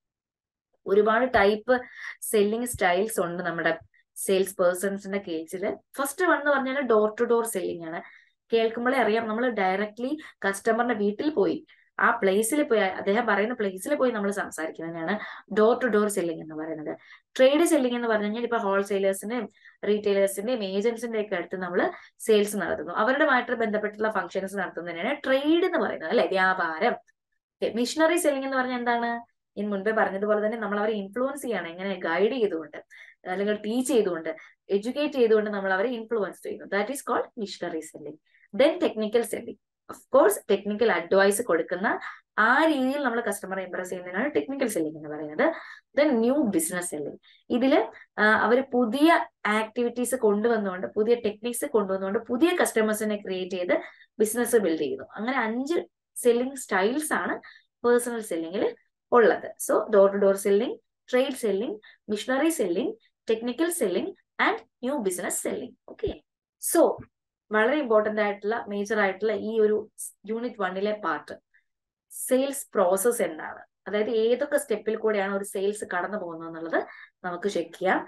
ഒരുപാട് ടൈപ്പ് സെല്ലിംഗ് സ്റ്റൈൽസ് ഉണ്ട് നമ്മുടെ സെയിൽസ് പേഴ്സൺസിന്റെ കേസിൽ ഫസ്റ്റ് വൺ എന്ന് പറഞ്ഞാൽ ഡോർ ടു ഡോർ സെല്ലിംഗ് ആണ് കേൾക്കുമ്പോഴേ അറിയാം നമ്മൾ ഡയറക്ട്ലി കസ്റ്റമറിന്റെ വീട്ടിൽ പോയി ആ പ്ലേസിൽ പോയി അദ്ദേഹം പറയുന്ന പ്ലേസിൽ പോയി നമ്മൾ സംസാരിക്കുന്നതിനാണ് ഡോർ ടു ഡോർ സെല്ലിംഗ് എന്ന് പറയുന്നത് ട്രേഡ് സെല്ലിംഗ് എന്ന് പറഞ്ഞു കഴിഞ്ഞാൽ ഇപ്പൊ ഹോൾസെയിലേഴ്സിന്റെയും റീറ്റെയിലേഴ്സിന്റെയും ഏജൻസിന്റെ ഒക്കെ അടുത്ത് നമ്മൾ സെയിൽസ് നടത്തുന്നു അവരുമായിട്ട് ബന്ധപ്പെട്ടുള്ള ഫംഗ്ഷൻസ് നടത്തുന്നതിനാണ് ട്രേഡ് എന്ന് പറയുന്നത് അല്ലെ വ്യാപാരം മിഷണറി സെല്ലിംഗ് എന്ന് പറഞ്ഞാൽ എന്താണ് ഞാൻ മുൻപേ പറഞ്ഞതുപോലെ തന്നെ നമ്മൾ അവരെ ഇൻഫ്ലുവൻസ് ചെയ്യാണ് എങ്ങനെ ഗൈഡ് ചെയ്തുകൊണ്ട് അല്ലെങ്കിൽ ടീച്ച് ചെയ്തുകൊണ്ട് എഡ്യൂക്കേറ്റ് ചെയ്തുകൊണ്ട് നമ്മൾ അവരെ ഇൻഫ്ലുവൻസ് ചെയ്യുന്നു that is called missionary selling then technical selling of course technical advice കൊടുക്കുന്ന ആ രീതിയിൽ നമ്മൾ കസ്റ്റമറെ ഇംപ്രസ് ചെയ്യുന്നതിനാണ് ടെക്നിക്കൽ സെല്ലിംഗ് എന്ന് പറയുന്നത് ദെൻ ന്യൂ ബിസിനസ് സെല്ലിംഗ് ഇതില് അവർ പുതിയ ആക്ടിവിറ്റീസ് കൊണ്ടുവന്നുകൊണ്ട് പുതിയ ടെക്നിക്സ് കൊണ്ടുവന്നുകൊണ്ട് പുതിയ കസ്റ്റമേഴ്സിനെ ക്രിയേറ്റ് ചെയ്ത് ബിസിനസ് ബിൽഡ് ചെയ്യുന്നു അങ്ങനെ അഞ്ച് സെല്ലിംഗ് സ്റ്റൈൽസ് ആണ് പേഴ്സണൽ സെല്ലിംഗിൽ ഉള്ളത് so door to door selling trade selling missionary selling technical selling and new business selling okay so വളരെ ഇമ്പോർട്ടന്റ് ആയിട്ടുള്ള മേജർ ആയിട്ടുള്ള ഈ ഒരു യൂണിറ്റ് വണ്ണിലെ പാർട്ട് സെയിൽസ് പ്രോസസ് എന്താണ് അതായത് ഏതൊക്കെ സ്റ്റെപ്പിൽ കൂടെയാണ് ഒരു സെയിൽസ് കടന്നു പോകുന്നത് എന്നുള്ളത് നമുക്ക് ചെക്ക് ചെയ്യാം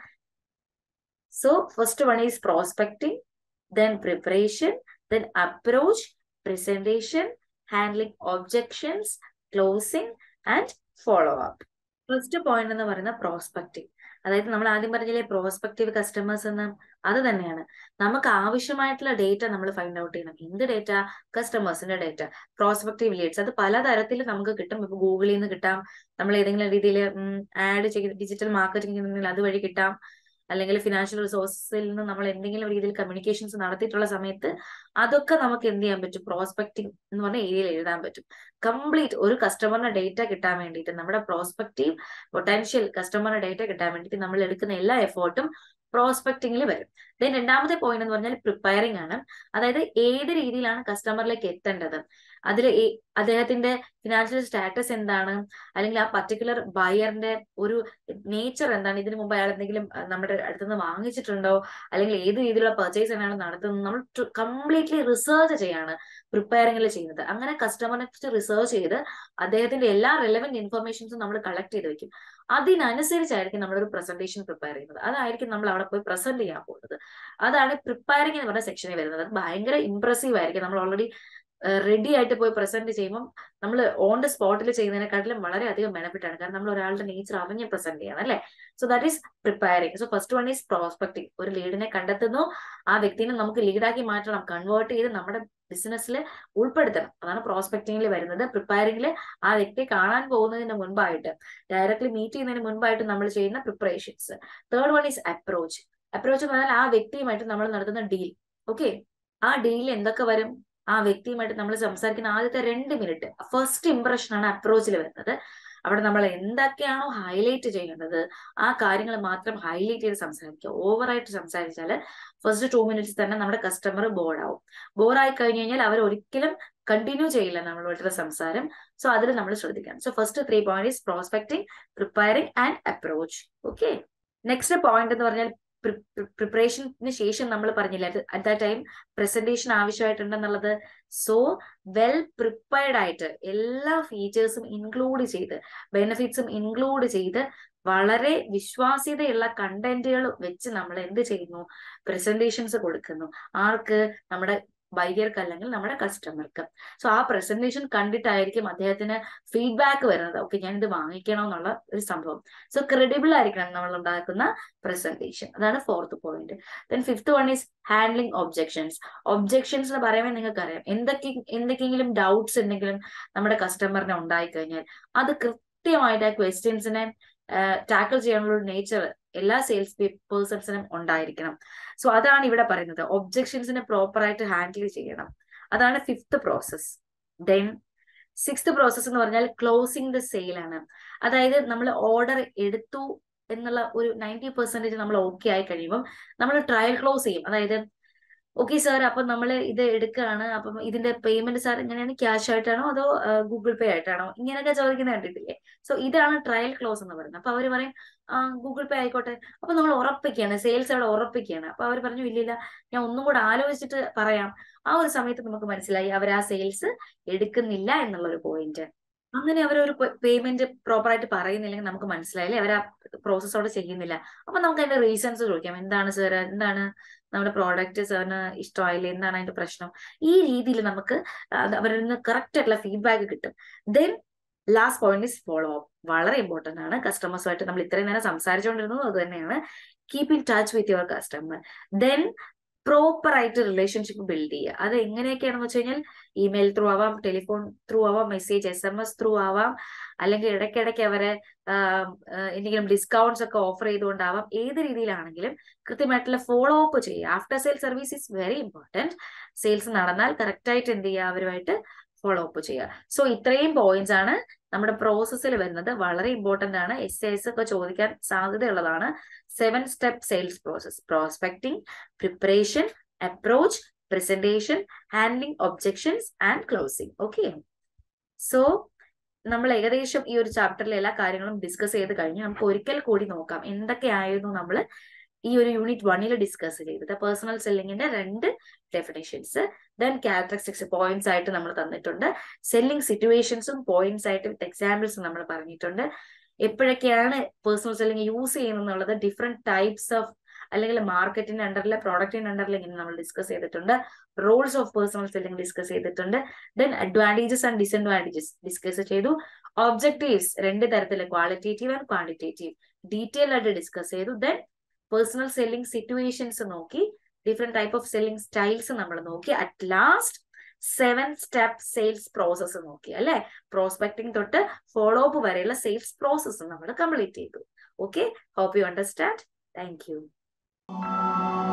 so first one is prospecting then preparation then approach presentation handling objections closing and follow up first point എന്ന് പറയുന്നത് പ്രോസ്പെക്ടിങ് അതായത് നമ്മൾ ആദ്യം പറഞ്ഞില്ലേ പ്രോസ്പെക്റ്റീവ് കസ്റ്റമേഴ്സ് എന്ന് അത് തന്നെയാണ് നമുക്ക് ആവശ്യമായിട്ടുള്ള ഡേറ്റ നമ്മൾ ഫൈൻഡ് ഔട്ട് ചെയ്യണം എന്ത് ഡേറ്റ കസ്റ്റമേഴ്സിന്റെ ഡേറ്റ പ്രോസ്പെക്റ്റീവ് ലീഡ്സ് അത് പലതരത്തിൽ നമുക്ക് കിട്ടും ഇപ്പൊ ഗൂഗിളിൽ നിന്ന് കിട്ടാം നമ്മൾ ഏതെങ്കിലും രീതിയിൽ ആഡ് ചെയ്ത് ഡിജിറ്റൽ മാർക്കറ്റിംഗ് അതുവഴി കിട്ടാം അല്ലെങ്കിൽ ഫിനാൻഷ്യൽ റിസോഴ്സിൽ നിന്ന് നമ്മൾ എന്തെങ്കിലും രീതിയിൽ കമ്മ്യൂണിക്കേഷൻസ് നടത്തിയിട്ടുള്ള സമയത്ത് അതൊക്കെ നമുക്ക് എന്ത് ചെയ്യാൻ പറ്റും പ്രോസ്പെക്റ്റിംഗ് എന്ന് പറഞ്ഞ ഏരിയയിൽ എഴുതാൻ പറ്റും കംപ്ലീറ്റ് ഒരു കസ്റ്റമറിന്റെ ഡേറ്റ കിട്ടാൻ വേണ്ടിയിട്ട് നമ്മുടെ പ്രോസ്പെക്റ്റീവ് പൊട്ടൻഷ്യൽ കസ്റ്റമറിന്റെ ഡേറ്റ കിട്ടാൻ വേണ്ടിയിട്ട് നമ്മൾ എടുക്കുന്ന എല്ലാ എഫേർട്ടും പ്രോസ്പെക്ടിങ്ങിൽ വരും ദെൻ രണ്ടാമത്തെ പോയിന്റ് എന്ന് പറഞ്ഞാൽ പ്രിപ്പയറിംഗ് ആണ് അതായത് ഏത് രീതിയിലാണ് കസ്റ്റമറിലേക്ക് എത്തേണ്ടത് അതിൽ അദ്ദേഹത്തിന്റെ ഫിനാൻഷ്യൽ സ്റ്റാറ്റസ് എന്താണ് അല്ലെങ്കിൽ ആ പർട്ടിക്കുലർ ബയറിന്റെ ഒരു നേച്ചർ എന്താണ് ഇതിനു മുമ്പ് അയാൾ എന്തെങ്കിലും നമ്മുടെ അടുത്തുനിന്ന് വാങ്ങിച്ചിട്ടുണ്ടോ അല്ലെങ്കിൽ ഏത് രീതിയിലുള്ള പർച്ചേസ് ആണ് നടത്തുന്നത് നമ്മൾ കംപ്ലീറ്റ്ലി റിസർച്ച് ചെയ്യാണ് പ്രിപ്പയറിംഗിൽ ചെയ്യുന്നത് അങ്ങനെ കസ്റ്റമറിനെ കുറിച്ച് റിസർച്ച് ചെയ്ത് അദ്ദേഹത്തിന്റെ എല്ലാ റെലവെന്റ് ഇൻഫർമേഷൻസും നമ്മൾ കളക്ട് ചെയ്ത് വെക്കും അതിനനുസരിച്ചായിരിക്കും നമ്മളൊരു പ്രസന്റേഷൻ പ്രിപ്പയർ ചെയ്യുന്നത് അതായിരിക്കും നമ്മൾ അവിടെ പോയി പ്രസന്റ് ചെയ്യാൻ പോകുന്നത് അതാണ് പ്രിപ്പയറിംഗ് എന്ന് പറഞ്ഞ സെക്ഷനിൽ വരുന്നത് അത് ഭയങ്കര ഇംപ്രസീവ് ആയിരിക്കും നമ്മൾ ഓൾറെഡി റെഡി ആയിട്ട് പോയി പ്രസന്റ് ചെയ്യുമ്പോൾ നമ്മൾ ഓൺ ദ സ്പോട്ടിൽ ചെയ്യുന്നതിനെക്കാട്ടിലും വളരെയധികം ബെനിഫിറ്റ് ആണ് കാരണം നമ്മൾ ഒരാളുടെ നേച്ചർ അറിഞ്ഞ് പ്രസന്റ് ചെയ്യണം അല്ലേ so that is preparing so first one is prospecting ഒരു ലീഡിനെ കണ്ടെത്തുന്നു ആ വ്യക്തിനെ നമുക്ക് ലീഡാക്കി മാറ്റണം കൺവേർട്ട് ചെയ്ത് നമ്മുടെ ബിസിനസ്സിൽ ഉൾപ്പെടുത്തണം അതാണ് പ്രോസ്പെക്ടിങ്ങിൽ വരുന്നത് പ്രിപ്പയറിംഗിൽ ആ വ്യക്തിയെ കാണാൻ പോകുന്നതിന് മുൻപായിട്ട് ഡയറക്ട്ലി മീറ്റ് ചെയ്യുന്നതിന് മുൻപായിട്ട് നമ്മൾ ചെയ്യുന്ന preparations third one is approach approach എന്ന് പറഞ്ഞാൽ ആ വ്യക്തിയുമായിട്ട് നമ്മൾ നടത്തുന്ന ഡീൽ ഓക്കെ ആ ഡീലിൽ എന്തൊക്കെ വരും ആ വ്യക്തിയുമായിട്ട് നമ്മൾ സംസാരിക്കുന്ന ആദ്യത്തെ രണ്ട് മിനിറ്റ് ഫസ്റ്റ് ഇംപ്രഷൻ ആണ് അപ്രോച്ചിൽ വരുന്നത് അവിടെ നമ്മൾ എന്തൊക്കെയാണോ ഹൈലൈറ്റ് ചെയ്യേണ്ടത് ആ കാര്യങ്ങൾ മാത്രം ഹൈലൈറ്റ് ചെയ്ത് സംസാരിക്കുക ഓവറായിട്ട് സംസാരിച്ചാൽ ഫസ്റ്റ് ടു മിനിറ്റ്സ് തന്നെ നമ്മുടെ കസ്റ്റമർ ബോർഡാവും ബോറായി കഴിഞ്ഞു കഴിഞ്ഞാൽ അവർ ഒരിക്കലും കണ്ടിന്യൂ ചെയ്യില്ല നമ്മളുമായിട്ടുള്ള സംസാരം സോ അതിൽ നമ്മൾ ശ്രദ്ധിക്കണം so first three point is prospecting preparing and approach okay next point എന്ന് പറഞ്ഞാൽ പ്രിപ്പറേഷന് ശേഷം നമ്മൾ പറഞ്ഞില്ല അറ്റ് ദാറ്റ് ടൈം പ്രസന്റേഷൻ ആവശ്യമായിട്ടുണ്ടെന്നുള്ളത് സോ വെൽ പ്രിപ്പയർഡ് ആയിട്ട് എല്ലാ ഫീച്ചേഴ്സും ഇൻക്ലൂഡ് ചെയ്ത് ബെനിഫിറ്റ്സും ഇൻക്ലൂഡ് ചെയ്ത് വളരെ വിശ്വാസ്യതയുള്ള കണ്ടന്റുകൾ വെച്ച് നമ്മൾ എന്ത് ചെയ്യുന്നു പ്രസന്റേഷൻസ് കൊടുക്കുന്നു ആർക്ക് നമ്മുടെ ബൈയർക്ക് അല്ലെങ്കിൽ നമ്മുടെ കസ്റ്റമർക്ക് സോ ആ പ്രസന്റേഷൻ കണ്ടിട്ടായിരിക്കും അദ്ദേഹത്തിന് ഫീഡ്ബാക്ക് വരുന്നത് ഓക്കെ ഞാൻ ഇത് വാങ്ങിക്കണം എന്നുള്ള ഒരു സംഭവം സോ ക്രെഡിബിൾ ആയിരിക്കണം നമ്മൾ ഉണ്ടാക്കുന്ന പ്രസന്റേഷൻ അതാണ് fourth point then fifth one is handling objections objections എന്ന് പറയുമ്പോൾ നിങ്ങൾക്ക് അറിയാം എന്തൊക്കെ എന്തൊക്കെയെങ്കിലും ഡൗട്ട്സ് എന്തെങ്കിലും നമ്മുടെ കസ്റ്റമറിന് ഉണ്ടായി കഴിഞ്ഞാൽ അത് കൃത്യമായിട്ട് ആ ക്വസ്റ്റ്യൻസിനെ ടാക്കിൾ ചെയ്യാനുള്ള ഒരു നേച്ചർ എല്ലാ സെയിൽസ് പേഴ്സൺസിനും ഉണ്ടായിരിക്കണം സോ അതാണ് ഇവിടെ പറയുന്നത് ഒബ്ജെക്ഷൻസിനെ പ്രോപ്പർ ആയിട്ട് ഹാൻഡിൽ ചെയ്യണം അതാണ് fifth process then sixth process എന്ന് പറഞ്ഞാൽ ക്ലോസിംഗ് ദ സെയിൽ ആണ് അതായത് നമ്മൾ ഓർഡർ എടുത്തു എന്നുള്ള ഒരു നയൻറ്റി പെർസെന്റേജ് നമ്മൾ ഓക്കെ ആയി കഴിയുമ്പോൾ നമ്മൾ ട്രയൽ ക്ലോസ് ചെയ്യും അതായത് ഓക്കെ സാർ അപ്പൊ നമ്മൾ ഇത് എടുക്കുകയാണ് അപ്പം ഇതിന്റെ പേയ്മെന്റ് സാർ എങ്ങനെയാണ് ക്യാഷ് ആയിട്ടാണോ അതോ ഗൂഗിൾ പേ ആയിട്ടാണോ ഇങ്ങനെയൊക്കെ ചോദിക്കുന്നത് കണ്ടിട്ടില്ലേ സോ ഇതാണ് ട്രയൽ ക്ലോസ് എന്ന് പറയുന്നത് അപ്പൊ അവർ പറയും ഗൂഗിൾ പേ ആയിക്കോട്ടെ അപ്പൊ നമ്മൾ ഉറപ്പിക്കുകയാണ് സെയിൽസ് അവിടെ ഉറപ്പിക്കുകയാണ് അപ്പൊ അവർ പറഞ്ഞു ഇല്ലില്ല ഞാൻ ഒന്നും കൂടെ ആലോചിച്ചിട്ട് പറയാം ആ ഒരു സമയത്ത് നമുക്ക് മനസ്സിലായി അവർ ആ സെയിൽസ് എടുക്കുന്നില്ല എന്നുള്ള ഒരു പോയിന്റ് അങ്ങനെ അവരൊരു പേയ്മെന്റ് പ്രോപ്പർ ആയിട്ട് പറയുന്നില്ലെങ്കിൽ നമുക്ക് മനസ്സിലായില്ലേ അവർ ആ പ്രോസസ് അവിടെ ചെയ്യുന്നില്ല അപ്പൊ നമുക്ക് അതിന്റെ റീസൺസ് ചോദിക്കാം എന്താണ് സാർ എന്താണ് നമ്മുടെ പ്രോഡക്റ്റ് സാറിന് ഇഷ്ടമായില്ല എന്താണ് അതിന്റെ പ്രശ്നം ഈ രീതിയിൽ നമുക്ക് അവരിൽ നിന്ന് കറക്റ്റ് ആയിട്ടുള്ള ഫീഡ്ബാക്ക് കിട്ടും then last point is follow up വളരെ ഇമ്പോർട്ടന്റ് ആണ് കസ്റ്റമേഴ്സുമായിട്ട് നമ്മൾ ഇത്രയും നേരം സംസാരിച്ചുകൊണ്ടിരുന്നത് അത് തന്നെയാണ് keep in touch with your customer then proper ആയിട്ട് റിലേഷൻഷിപ്പ് ബിൽഡ് ചെയ്യുക അത് എങ്ങനെയൊക്കെയാണെന്ന് വെച്ച് കഴിഞ്ഞാൽ ഇമെയിൽ ത്രൂ ആവാം ടെലിഫോൺ ത്രൂ ആവാം message S M S through ആവാം അല്ലെങ്കിൽ ഇടയ്ക്കിടയ്ക്ക് അവരെ എന്തെങ്കിലും ഡിസ്കൗണ്ട്സ് ഒക്കെ ഓഫർ ചെയ്തുകൊണ്ടാവാം ഏത് രീതിയിലാണെങ്കിലും കൃത്യമായിട്ടുള്ള ഫോളോ അപ്പ് ചെയ്യുക after sale service is very important sales നടന്നാൽ കറക്റ്റ് ആയിട്ട് എന്ത് ചെയ്യുക അവരുമായിട്ട് ഫോളോ അപ്പ് ചെയ്യുക സോ ഇത്രയും പോയിന്റ്സ് ആണ് നമ്മുടെ പ്രോസസ്സിൽ വരുന്നത് വളരെ ഇമ്പോർട്ടന്റ് ആണ് എസ് എസ് ഒക്കെ ചോദിക്കാൻ സാധ്യതയുള്ളതാണ് seven step sales process prospecting preparation approach presentation handling objections and closing okay so നമ്മൾ ഏകദേശം ഈ ഒരു ചാപ്റ്ററിലെ എല്ലാ കാര്യങ്ങളും ഡിസ്കസ് ചെയ്ത് കഴിഞ്ഞു നമുക്ക് ഒരിക്കൽ കൂടി നോക്കാം എന്തൊക്കെയായിരുന്നു നമ്മൾ ഈ ഒരു യൂണിറ്റ് വണ്ണിൽ ഡിസ്കസ് ചെയ്തത് പേഴ്സണൽ സെല്ലിങ്ങിന്റെ രണ്ട് ഡെഫിനേഷൻസ് ദെൻ ക്യാരക്ടറിസ്റ്റിക്സ് പോയിന്റ്സ് ആയിട്ട് നമ്മൾ തന്നിട്ടുണ്ട് സെല്ലിംഗ് സിറ്റുവേഷൻസും പോയിന്റ്സ് ആയിട്ട് വിത്ത് എക്സാമ്പിൾസും നമ്മൾ പറഞ്ഞിട്ടുണ്ട് എപ്പോഴൊക്കെയാണ് പേഴ്സണൽ സെല്ലിംഗ് യൂസ് ചെയ്യുന്നത് എന്നുള്ളത് ഡിഫറെന്റ് ടൈപ്സ് ഓഫ് അല്ലെങ്കിൽ മാർക്കറ്റിന്റെ അണ്ടറിലെ പ്രോഡക്റ്റിന്റെ അണ്ടറിൽ ഇങ്ങനെ നമ്മൾ ഡിസ്കസ് ചെയ്തിട്ടുണ്ട് roles of personal selling discuss ചെയ്തിട്ടുണ്ട് then advantages and disadvantages discuss ചെയ്തു ഒബ്ജക്റ്റീവ്സ് രണ്ട് തരത്തിലെ ക്വാളിറ്റേറ്റീവ് ആൻഡ് ക്വാണ്ടിറ്റേറ്റീവ് ഡീറ്റെയിൽ ആയിട്ട് ഡിസ്കസ് ചെയ്തു ദെൻ പേഴ്സണൽ സെല്ലിംഗ് സിറ്റുവേഷൻസ് നോക്കി different type of selling styles നമ്മൾ നോക്കി at last seven step sales process നോക്കി അല്ലെ പ്രോസ്പെക്ടിങ് തൊട്ട് ഫോളോ അപ്പ് വരെയുള്ള സെയിൽസ് പ്രോസസ്സ് നമ്മൾ കംപ്ലീറ്റ് ചെയ്തു okay hope you understand thank U